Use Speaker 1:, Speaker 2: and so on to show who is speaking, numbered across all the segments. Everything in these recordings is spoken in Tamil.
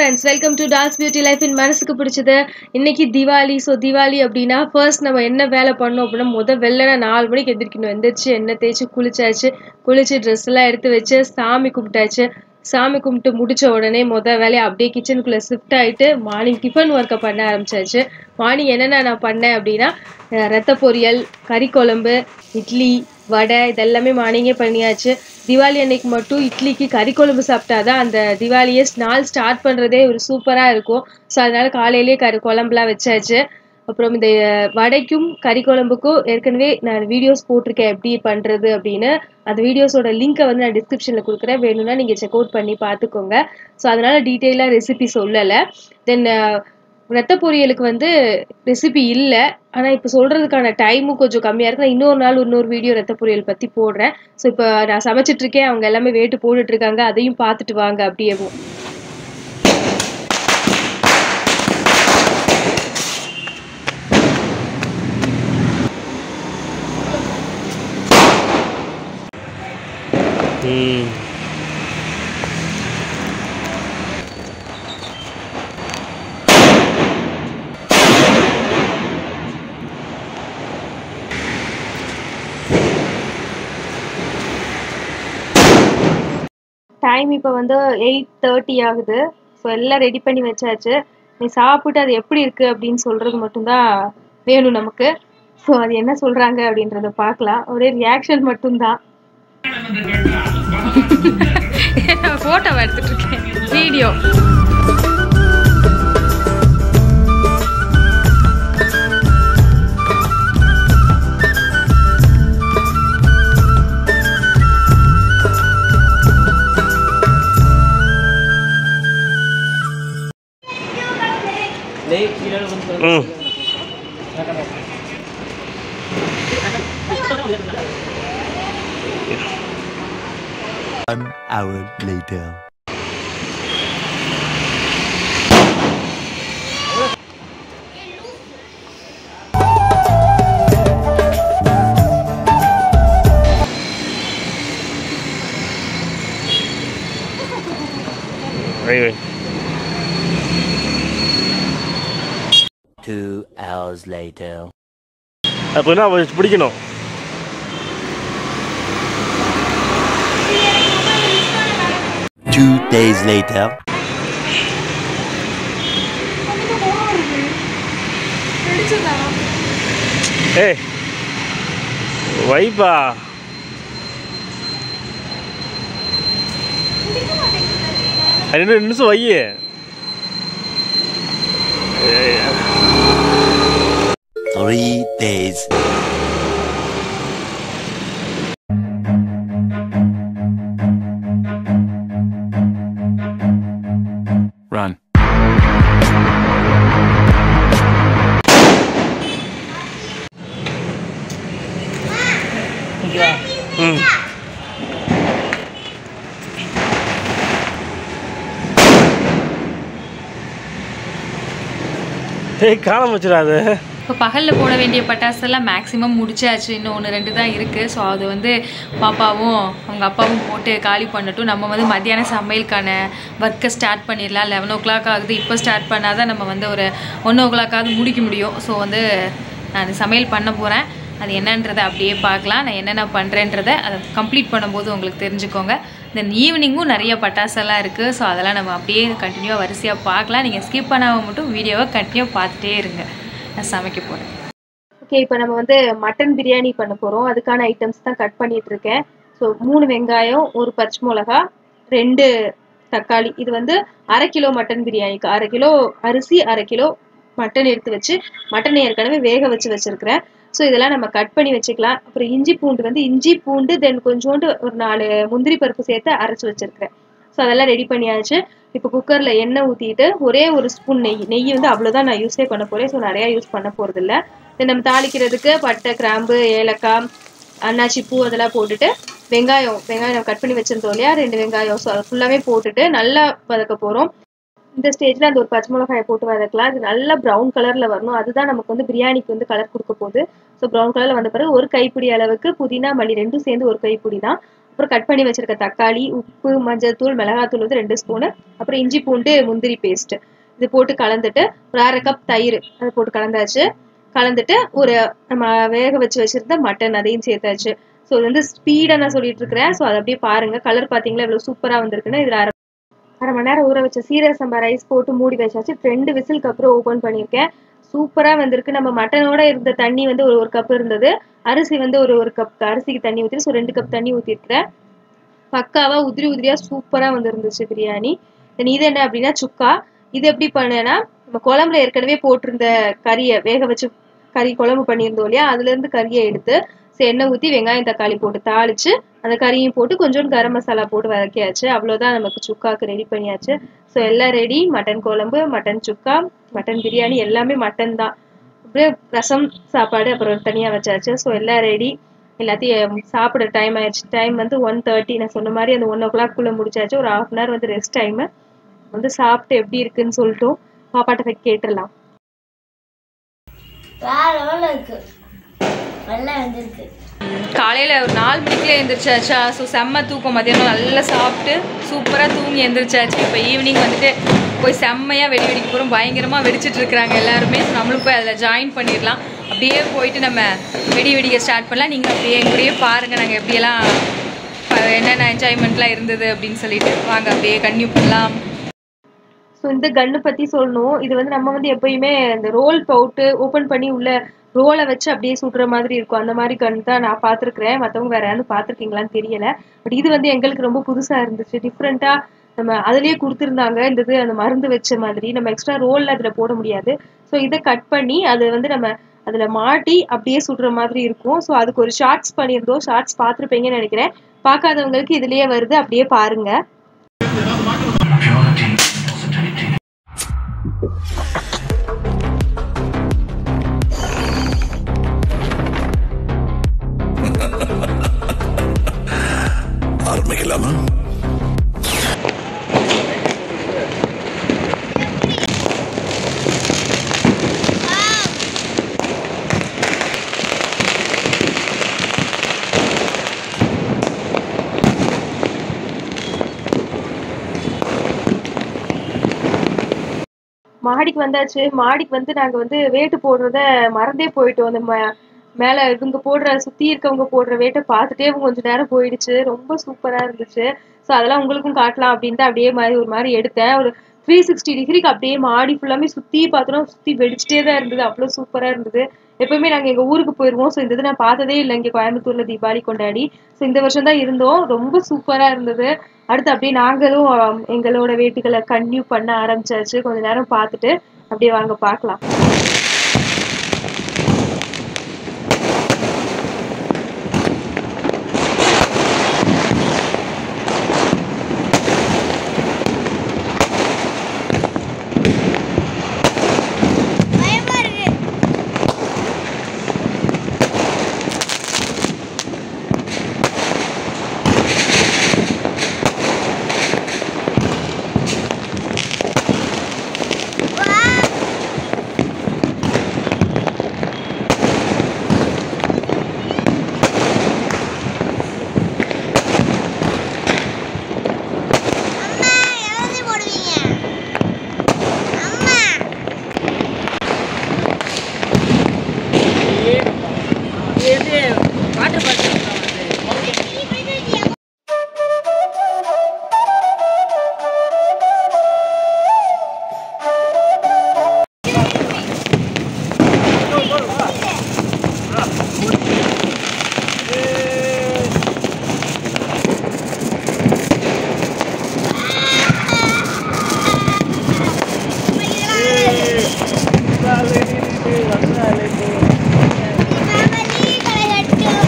Speaker 1: Friends welcome to dolls beauty life இன் மனசுக்கு பிடிச்சது இன்னைக்கு திவாலி ஸோ திவாலி அப்படின்னா ஃபர்ஸ்ட் நம்ம என்ன வேலை பண்ணோம் அப்படின்னா முத வெள்ளன நாலு மணிக்கு எந்திரிக்கணும் எந்திரிச்சு எண்ணெய் தேய்ச்சி குளிச்சாச்சு குளிச்சு ட்ரெஸ் எல்லாம் எடுத்து வச்சு சாமி கும்பிட்டாச்சு சாமி கும்பிட்டு முடிச்ச உடனே முத வேலையை அப்படியே கிச்சனுக்குள்ளே ஷிஃப்ட் ஆகிட்டு மார்னிங் டிஃபன் ஒர்க்கை பண்ண ஆரம்பிச்சாச்சு மார்னிங் என்னென்ன நான் பண்ணேன் அப்படின்னா அஹ் ரத்த பொரியல் கறி குழம்பு இட்லி வடை இதெல்லாமே மார்னிங்கே பண்ணியாச்சு திவாலி அன்னைக்கு மட்டும் இட்லிக்கு கறி குழம்பு சாப்பிட்டாதான் அந்த திவாலியை நாள் ஸ்டார்ட் பண்ணுறதே ஒரு சூப்பராக இருக்கும் ஸோ அதனால காலையிலேயே கறி குழம்புலாம் வச்சாச்சு அப்புறம் இந்த அஹ், வடைக்கும் கறி குழம்புக்கும் ஏற்கனவே நான் வீடியோஸ் போட்டிருக்கேன் எப்படி பண்ணுறது அப்படின்னு அந்த வீடியோஸோட லிங்க்கை வந்து நான் டிஸ்கிரிப்ஷனில் கொடுக்குறேன் வேணும்னா நீங்கள் செக் அவுட் பண்ணி பார்த்துக்கோங்க ஸோ அதனால டீட்டெயிலாக ரெசிபி சொல்லலை தென் ரத்த பொரியலுக்கு வந்து ரெசிபி இல்லை ஆனால் இப்போ சொல்கிறதுக்கான டைமும் கொஞ்சம் கம்மியாக இருக்கு நான் இன்னொரு நாள் இன்னொரு வீடியோ ரத்த பொரியல் பற்றி போடுறேன் ஸோ இப்போ நான் சமைச்சிட்டு இருக்கேன் அவங்க எல்லாமே வேட்டு போட்டுட்டு இருக்காங்க அதையும் பார்த்துட்டு வாங்க அப்படியேவும்
Speaker 2: ம்
Speaker 1: டைம் இப்போ வந்து எயிட் தேர்ட்டி ஆகுது ஸோ எல்லாம் ரெடி பண்ணி வச்சாச்சு நீ சாப்பிட்டு அது எப்படி இருக்கு அப்படின்னு சொல்றது மட்டும்தான் வேணும் நமக்கு ஸோ அது என்ன சொல்றாங்க அப்படின்றத பார்க்கலாம் ஒரே ரியாக்ஷன் மட்டும்தான் ஃபோட்டோ எடுத்துட்டு இருக்கேன் வீடியோ
Speaker 2: ம்
Speaker 3: One hour later.
Speaker 2: வை வை
Speaker 3: Two hours later.
Speaker 2: அப்போ என்ன அவ பிடிக்கணும்
Speaker 3: Two days later.
Speaker 2: ஏய் வைப்பா ரெண்டு நிமிஷம் வை
Speaker 3: Three days. Run.
Speaker 2: ம் ஏய் காணாம வச்சிடாது
Speaker 4: இப்போ பகலில் போட வேண்டிய பட்டாசெல்லாம் மேக்ஸிமம் முடிச்சாச்சு இன்னும் ஒன்று ரெண்டு தான் இருக்குது ஸோ அது வந்து பாப்பாவும் அவங்க அப்பாவும் போட்டு காலி பண்ணட்டும் நம்ம வந்து மத்தியான சமையலுக்கான ஒர்க்கை ஸ்டார்ட் பண்ணிடலாம் லெவன் ஓ கிளாக் ஆகுது இப்போ ஸ்டார்ட் பண்ணால் தான் நம்ம வந்து ஒரு ஒன் ஓ கிளாக்காவது முடிக்க முடியும் ஸோ வந்து நான் சமையல் பண்ண போகிறேன் அது என்னன்றதை அப்படியே பார்க்கலாம் நான் என்னென்ன பண்ணுறேன்றதை அதை கம்ப்ளீட் பண்ணும்போது உங்களுக்கு தெரிஞ்சுக்கோங்க தென் ஈவினிங்கும் நிறைய பட்டாசெல்லாம் இருக்குது ஸோ அதெல்லாம் நம்ம அப்படியே கண்டினியூவாக வரிசையாக பார்க்கலாம் நீங்கள் ஸ்கிப் பண்ணாமல் மட்டும் வீடியோவை கண்டினியூவாக பார்த்துட்டே இருங்க நான் சமைக்க போகிறேன்
Speaker 1: ஓகே இப்போ நம்ம வந்து மட்டன் பிரியாணி பண்ண போகிறோம் அதுக்கான ஐட்டம்ஸ் தான் கட் பண்ணிட்டு இருக்கேன் ஸோ மூணு வெங்காயம் ஒரு பச்சை மிளகா ரெண்டு தக்காளி இது வந்து அரை கிலோ மட்டன் பிரியாணிக்கு அரை கிலோ அரிசி அரை கிலோ மட்டன் எடுத்து வச்சு மட்டன் ஏற்கனவே வேக வச்சு வச்சிருக்கிறேன் ஸோ இதெல்லாம் நம்ம கட் பண்ணி வச்சுக்கலாம் அப்புறம் இஞ்சி பூண்டு வந்து இஞ்சி பூண்டு தென் கொஞ்சோண்டு ஒரு நாலு முந்திரி பருப்பு சேர்த்து அரைச்சி வச்சிருக்கிறேன் ஸோ அதெல்லாம் ரெடி பண்ணியாச்சு இப்போ குக்கரில் எண்ணெய் ஊற்றிட்டு ஒரே ஒரு ஸ்பூன் நெய் நெய் வந்து அவ்வளோதான் நான் யூஸே பண்ண போகிறேன் ஸோ நிறையா யூஸ் பண்ண போகிறதில்ல தென் நம்ம தாளிக்கிறதுக்கு பட்டை கிராம்பு ஏலக்காய் அன்னாச்சி பூ அதெல்லாம் போட்டுட்டு வெங்காயம் வெங்காயம் நம்ம கட் பண்ணி வச்சிருந்தோம் இல்லையா ரெண்டு வெங்காயம் ஸோ அதை ஃபுல்லாகவே போட்டுட்டு நல்லா வதக்க போகிறோம் இந்த ஸ்டேஜில் அந்த ஒரு பச்சை மிளகாயை போட்டு வதக்கலாம் அது நல்லா ப்ரௌன் கலரில் வரணும் அதுதான் நமக்கு வந்து பிரியாணிக்கு வந்து கலர் கொடுக்க போகுது ஸோ ப்ரௌன் கலரில் வந்த பிறகு ஒரு கைப்பிடி அளவுக்கு புதினா மல்லி ரெண்டும் சேர்ந்து ஒரு கைப்பிடி தான் அப்புறம் கட் பண்ணி வச்சிருக்க தக்காளி உப்பு மஞ்சள் தூள் மிளகாத்தூள் வந்து ரெண்டு ஸ்பூனு அப்புறம் இஞ்சி பூண்டு முந்திரி பேஸ்ட் இது போட்டு கலந்துட்டு ஒரு அரை கப் தயிர் அதை போட்டு கலந்தாச்சு கலந்துட்டு ஒரு நம்ம வேக வச்சு வச்சிருந்த மட்டன் அதையும் சேர்த்தாச்சு ஸோ இது வந்து ஸ்பீடாக நான் சொல்லிட்டு இருக்கிறேன் ஸோ அதை அப்படியே பாருங்க கலர் பார்த்தீங்களா இவ்வளோ சூப்பராக வந்திருக்குன்னு இதில் அரை அரை மணி நேரம் ஊற வச்ச சீரக சம்பா ரைஸ் போட்டு மூடி வச்சாச்சு ரெண்டு விசிலுக்கு அப்புறம் ஓப்பன் பண்ணியிருக்கேன் சூப்பராக வந்திருக்கு நம்ம மட்டனோட இருந்த தண்ணி வந்து ஒரு ஒரு கப் இருந்தது அரிசி வந்து ஒரு ஒரு கப் அரிசிக்கு தண்ணி ஊற்றி ஸோ ரெண்டு கப் தண்ணி ஊற்றிருக்கிறேன் பக்காவாக உதிரி உதிரியாக சூப்பராக வந்துருந்துச்சு பிரியாணி தென் இது என்ன அப்படின்னா சுக்கா இது எப்படி பண்ணேன்னா நம்ம குழம்புல ஏற்கனவே போட்டிருந்த கறியை வேக வச்சு கறி குழம்பு பண்ணியிருந்தோம் இல்லையா அதுலேருந்து கறியை எடுத்து ஸோ எண்ணெய் ஊற்றி வெங்காயம் தக்காளி போட்டு தாளிச்சு அந்த கறியும் போட்டு கொஞ்சோண்டு கரம் மசாலா போட்டு வதக்கியாச்சு அவ்வளோதான் நமக்கு சுக்காக்கு ரெடி பண்ணியாச்சு ஸோ எல்லாம் ரெடி மட்டன் குழம்பு மட்டன் சுக்கா மட்டன் பிரியாணி எல்லாமே மட்டன் தான் அப்படியே ரசம் சாப்பாடு அப்புறம் தனியாக வச்சாச்சு ஸோ எல்லாம் ரெடி எல்லாத்தையும் சாப்பிட டைம் ஆயிடுச்சு டைம் வந்து ஒன் தேர்ட்டி நான் சொன்ன மாதிரி அந்த ஒன் ஓ கிளாக்குள்ளே முடிச்சாச்சு ஒரு ஹாஃப் அன் ஹவர் வந்து ரெஸ்ட் டைமு வந்து சாப்பிட்டு எப்படி இருக்குன்னு சொல்லிட்டோம் பாப்பாட்ட போய் கேட்டுடலாம்
Speaker 5: வேற லெவலில் இருக்கு நல்லா வந்திருக்கு
Speaker 4: காலையில் ஒரு நாலு மணிக்கே எழுந்திரிச்சாச்சா ஸோ செம்ம தூக்கம் மதியானம் நல்லா சாப்பிட்டு சூப்பராக தூங்கி எழுந்திரிச்சாச்சு இப்போ ஈவினிங் வந்துட்டு போய் செம்மையாக வெடி வெடிக்க போகிறோம் பயங்கரமாக வெடிச்சிட்டு இருக்கிறாங்க எல்லாருமே ஸோ நம்மளும் போய் அதில் ஜாயின் பண்ணிடலாம் அப்படியே போயிட்டு நம்ம வெடி வெடிக்க ஸ்டார்ட் பண்ணலாம் நீங்கள் அப்படியே எங்க கூடயே பாருங்கள் நாங்கள் எப்படியெல்லாம் ப- என்னென்ன என்ஜாய்மெண்ட்லாம் இருந்தது அப்படின்னு சொல்லிட்டு வாங்க அப்படியே கன்டினியூ பண்ணலாம்
Speaker 1: ஸோ இந்த கன்னு பத்தி சொல்லணும் இது வந்து நம்ம வந்து எப்பயுமே இந்த ரோல் போட்டு ஓப்பன் பண்ணி உள்ள ரோலை வச்சு அப்படியே சுடுற மாதிரி இருக்கும் அந்த மாதிரி கன் தான் நான் பார்த்துருக்குறேன் மற்றவங்க வேற யாரும் பார்த்துருக்கீங்களான்னு தெரியல பட் இது வந்து எங்களுக்கு ரொம்ப புதுசா இருந்துச்சு டிஃப்ரெண்டா நம்ம அதுலயே கொடுத்துருந்தாங்க இந்த இது அந்த மருந்து வச்ச மாதிரி நம்ம எக்ஸ்ட்ரா ரோல்ல அதுல போட முடியாது ஸோ இதை கட் பண்ணி அது வந்து நம்ம அதுல மாட்டி அப்படியே சுடுற மாதிரி இருக்கும் ஸோ அதுக்கு ஒரு ஷார்ட்ஸ் பண்ணியிருந்தோம் ஷார்ட்ஸ் பார்த்துருப்பீங்கன்னு நினைக்கிறேன் பார்க்காதவங்களுக்கு இதுலயே வருது அப்படியே பாருங்க
Speaker 3: ஆரம்பிக்கலாமா
Speaker 1: மாடிக்கு வந்தாச்சு மாடிக்கு வந்து நாங்க வந்து வேட்டு போடுறத மறந்தே போயிட்டோம் அந்த ம- மேல இவங்க போடுற சுத்தி இருக்கவங்க போடுற வேட்டை பார்த்துட்டே கொஞ்ச நேரம் போயிடுச்சு ரொம்ப சூப்பரா இருந்துச்சு ஸோ அதெல்லாம் உங்களுக்கும் காட்டலாம் அப்படின்ட்டு அப்படியே மாதிரி ஒரு மாதிரி எடுத்தேன் ஒரு த்ரீ சிக்ஸ்டி டிகிரிக்கு அப்படியே மாடி ஃபுல்லாமே சுத்தி பார்த்தோம் சுத்தி வெடிச்சிட்டே தான் இருந்தது அவ்வளோ சூப்பரா இருந்தது எப்பவுமே நாங்க எங்க ஊருக்கு போயிருவோம் ஸோ இந்த இது நான் பார்த்ததே இல்லை இங்க கோயம்புத்தூர்ல தீபாவளி கொண்டாடி ஸோ இந்த வருஷம் தான் இருந்தோம் ரொம்ப சூப்பரா இருந்தது அடுத்து அப்படியே நாங்களும் அஹ், எங்களோட வேட்டுகளை கன்டினியூ பண்ண ஆரம்பிச்சாச்சு கொஞ்ச நேரம் பார்த்துட்டு அப்படியே வாங்க பார்க்கலாம்
Speaker 5: பயமா இருக்கு அம்மா எவ்வளவு போடுவீங்க அம்மா தீபாவளி களைகட்டும்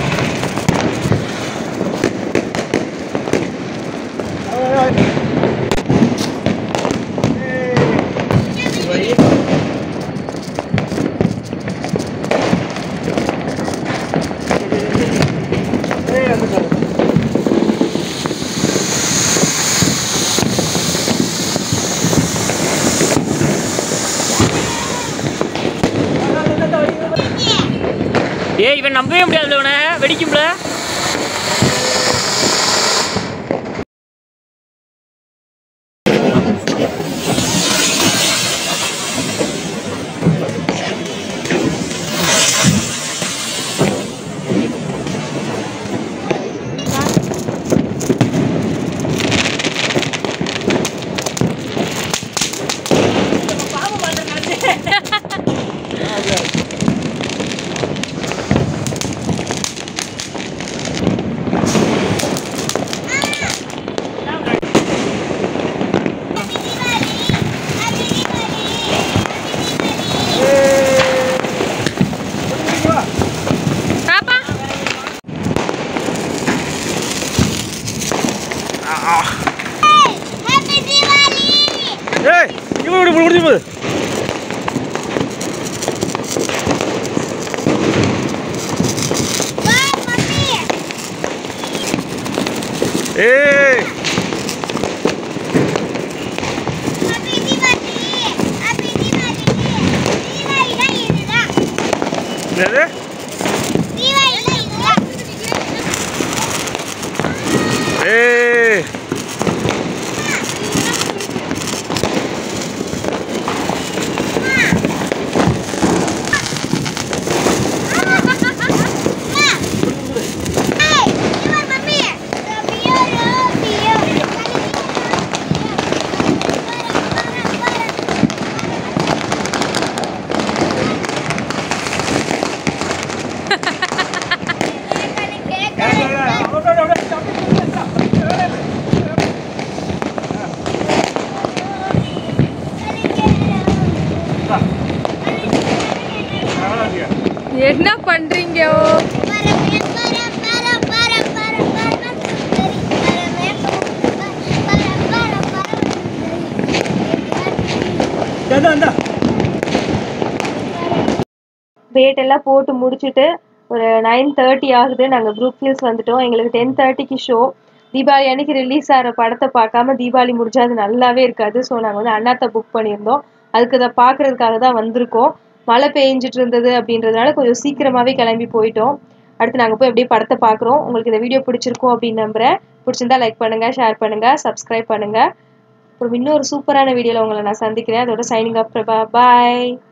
Speaker 6: ஏய் இவன் நம்பவே முடியாதுல இவனை வெடிக்கும்ல
Speaker 2: ஏய்
Speaker 5: ஹாப்பி தீபாவளி ஹாப்பி தீபாவளி தீபாவளி தான் இதுதான்
Speaker 2: என்னது
Speaker 5: தீபாவளி தான் இதுதான்
Speaker 2: ஏய்
Speaker 5: ஏய் இவன் மம்மி ரபியோ ரபியோ
Speaker 4: என்ன பண்றீங்க
Speaker 1: பேட் எல்லாம் போட்டு முடிச்சுட்டு ஒரு நைன் தேர்ட்டி ஆகுது நாங்கள் குரூப் ஹில்ஸ் வந்துட்டோம் எங்களுக்கு டென் தேர்ட்டிக்கு ஷோ தீபாவளி அன்னைக்கு ரிலீஸ் ஆகிற படத்தை பார்க்காம தீபாவளி முடிஞ்சா அது நல்லாவே இருக்காது ஸோ நாங்கள் வந்து அண்ணாத்தை புக் பண்ணியிருந்தோம் அதுக்கு அதை பார்க்கறதுக்காக தான் வந்திருக்கோம் மழை பெஞ்சிட்டு இருந்தது அப்படின்றதுனால கொஞ்சம் சீக்கிரமாகவே கிளம்பி போயிட்டோம் அடுத்து நாங்கள் போய் அப்படியே படத்தை பார்க்குறோம் உங்களுக்கு இந்த வீடியோ பிடிச்சிருக்கும் அப்படின்னு நம்புறேன் பிடிச்சிருந்தா லைக் பண்ணுங்கள் ஷேர் பண்ணுங்கள் சப்ஸ்கிரைப் பண்ணுங்கள் அப்புறம் இன்னொரு சூப்பரான வீடியோவில் உங்களை நான் சந்திக்கிறேன் அதோட சைனிங் அப் பிரபா பாய்